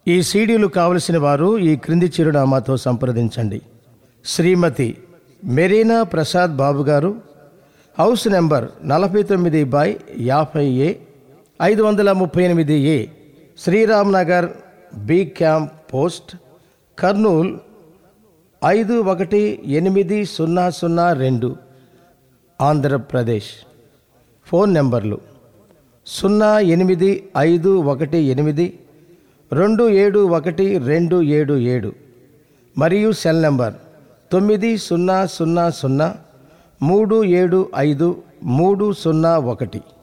ఈ సీడీలు కావలసిన వారు ఈ క్రింది చిరునామాతో సంప్రదించండి శ్రీమతి మెరీనా ప్రసాద్ బాబు గారు హౌస్ నెంబర్ నలభై తొమ్మిది బై యాభై ఏ ఐదు వందల ముప్పై ఎనిమిది A Sriram Nagar B camp post Kurnool ఐదు ఒకటి ఎనిమిది సున్నా సున్నా రెండు ఆంధ్రప్రదేశ్ ఫోన్ నెంబర్లు సున్నా ఎనిమిది ఐదు ఒకటి ఎనిమిది రెండు ఏడు ఒకటి రెండు ఏడు ఏడు మరియు సెల్ నెంబర్ తొమ్మిది సున్నా సున్నా సున్నా మూడు ఏడు ఐదు మూడు సున్నా ఒకటి